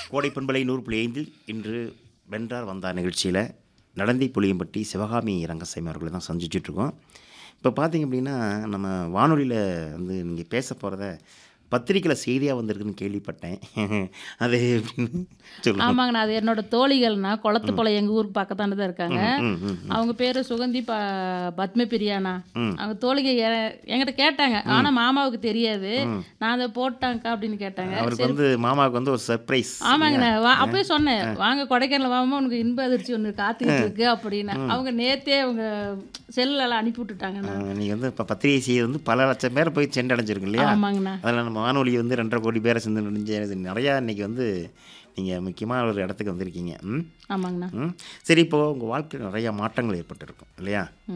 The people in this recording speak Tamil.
கோடை பண்பலை நூறு புள்ளி ஐந்தில் இன்று வென்றார் வந்தார் நிகழ்ச்சியில் நடந்தை புளியம்பட்டி சிவகாமி ரங்கசாமி அவர்களை தான் சந்திச்சிட்ருக்கோம் இப்போ பார்த்தீங்க அப்படின்னா நம்ம வானொலியில் வந்து நீங்கள் பேச போகிறத பத்திரிக்கையில் செய்தியாக வந்திருக்குன்னு கேள்விப்பட்டேன் அது எப்படின்னு சொல்லுங்கள் ஆமாங்கண்ணா அது என்னோட தோழிகள்னா குளத்துப்பாளையம் எங்கள் ஊருக்கு பக்கத்தானே தான் இருக்காங்க ம் ம் அவங்க பேர் சுகந்தி ப பத்ம பிரியாண்ணா அவங்க தோழிக எ- என்கிட்ட கேட்டாங்க ஆனால் மாமாவுக்கு தெரியாது நான் அதை போட்டாங்க்கா அப்படின்னு கேட்டாங்க அவருக்கு வந்து மாமாவுக்கு வந்து ஒரு சர்ப்ரைஸ் ஆமாங்கண்ணா வா அப்பயே சொன்னேன் வாங்க கொடைக்கானல் வாமா உனக்கு இன்ப அதிர்ச்சி ஒன்று காத்துக்கிட்டு இருக்கு அப்படின்னு அவங்க நேத்தே அவங்க செல்லெல்லாம் அனுப்பி விட்டுட்டாங்கண்ணா நீங்கள் வந்து இப்போ பத்திரிகை செய்தி வந்து பல லட்சம் பேர் போய் சென்றடைஞ்சிருக்கு இல்லையா ஆமாங்கண்ணா அதில் நம்ம வானொலி வந்து ரெண்டரை கோடி பேரை சேர்ந்து நடிஞ்ச நிறையா இன்னைக்கு வந்து நீங்கள் முக்கியமான ஒரு இடத்துக்கு வந்திருக்கீங்க ம் ஆமாங்கண்ணா ம் சரி இப்போது உங்கள் வாழ்க்கையில் நிறையா மாற்றங்கள் ஏற்பட்டிருக்கும் இல்லையா